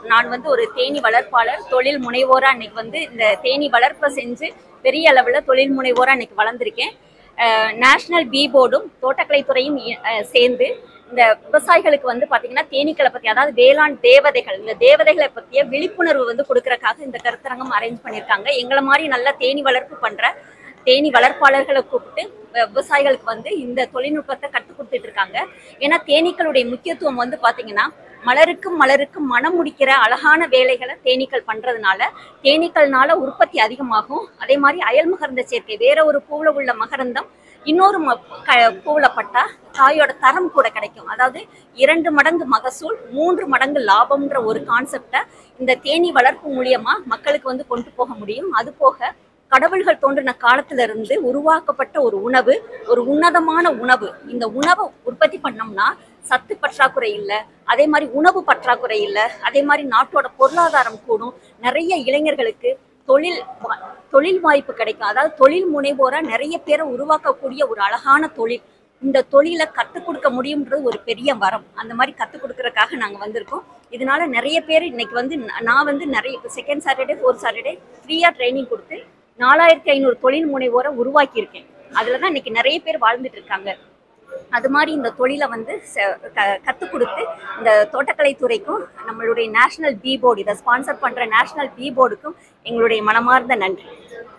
நான் வந்து ஒரு தேனி வளர்ப்பாளர் தொழில் முனைவோரா இன்னைக்கு வந்து இந்த தேனி வளர்ப்பை செஞ்சு பெரிய அளவில் தொழில் முனைவோரா இன்னைக்கு வளர்ந்துருக்கேன் நேஷனல் பி போர்டும் தோட்டக்கலைத்துறையும் இ- அஹ் சேர்ந்து இந்த விவசாயிகளுக்கு வந்து பாத்தீங்கன்னா தேனீக்களை பத்தி அதாவது வேளாண் தேவதைகள் இந்த தேவதைகளை பத்திய விழிப்புணர்வு வந்து கொடுக்கறதுக்காக இந்த கருத்தரங்கம் அரேஞ்ச் பண்ணியிருக்காங்க எங்களை மாதிரி நல்ல தேனி வளர்ப்பு பண்ற தேனி வளர்ப்பாளர்களை கூப்பிட்டு வ- விவசாயிகளுக்கு வந்து இந்த தொழில்நுட்பத்தை கற்றுக் கொடுத்துட்டு இருக்காங்க ஏன்னா தேனீக்களுடைய முக்கியத்துவம் வந்து பாத்தீங்கன்னா மலருக்கும் மலருக்கும் மனம் முடிக்கிற அழகான வேலைகளை தேனீக்கள் பண்றதுனால தேனீக்கள்னால உற்பத்தி அதிகமாகும் அதே மாதிரி அயல் மகரந்த சேர்க்கை வேற ஒரு பூவுல உள்ள மகரந்தம் இன்னொரு ம- க- பூவுல பட்டா காயோட தரம் கூட கிடைக்கும் அதாவது இரண்டு மடங்கு மகசூல் மூன்று மடங்கு லாபம்ன்ற ஒரு கான்செப்டை இந்த தேனீ வளர்ப்பு மூலியமா மக்களுக்கு வந்து கொண்டு போக முடியும் அது போக கடவுள்கள் தோன்றின காலத்துல இருந்து உருவாக்கப்பட்ட ஒரு உணவு ஒரு உன்னதமான உணவு இந்த உணவை உற்பத்தி பண்ணோம்னா சத்து பற்றாக்குறை இல்லை அதே மாதிரி உணவு பற்றாக்குறை இல்லை அதே மாதிரி நாட்டோட பொருளாதாரம் கூடும் நிறைய இளைஞர்களுக்கு தொழில் வா- தொழில் வாய்ப்பு கிடைக்கும் அதாவது தொழில் முனைவோரா நிறைய பேரை உருவாக்கக்கூடிய ஒரு அழகான தொழில் இந்த தொழிலை கற்றுக் கொடுக்க முடியும்ன்றது ஒரு பெரிய வரம் அந்த மாதிரி கற்றுக் கொடுக்கறதுக்காக நாங்கள் வந்திருக்கோம் இதனால நிறைய பேர் இன்னைக்கு வந்து ந- நான் வந்து நிறைய இப்போ செகண்ட் சாட்டர்டே ஃபோர்த் சாட்டர்டே ஃப்ரீயாக ட்ரைனிங் கொடுத்து நாலாயிரத்தி ஐநூறு தொழில் முனைவோரை உருவாக்கியிருக்கேன் அதில் தான் இன்னைக்கு நிறைய பேர் வாழ்ந்துட்டு இருக்காங்க அது மாதிரி இந்த தொழிலை வந்து ச- க- கத்துக் கொடுத்து இந்த தோட்டக்கலைத்துறைக்கும் நம்மளுடைய நேஷனல் பி போர்டு இதை ஸ்பான்சர் பண்ற நேஷனல் பி போர்டுக்கும் எங்களுடைய மனமார்ந்த நன்றி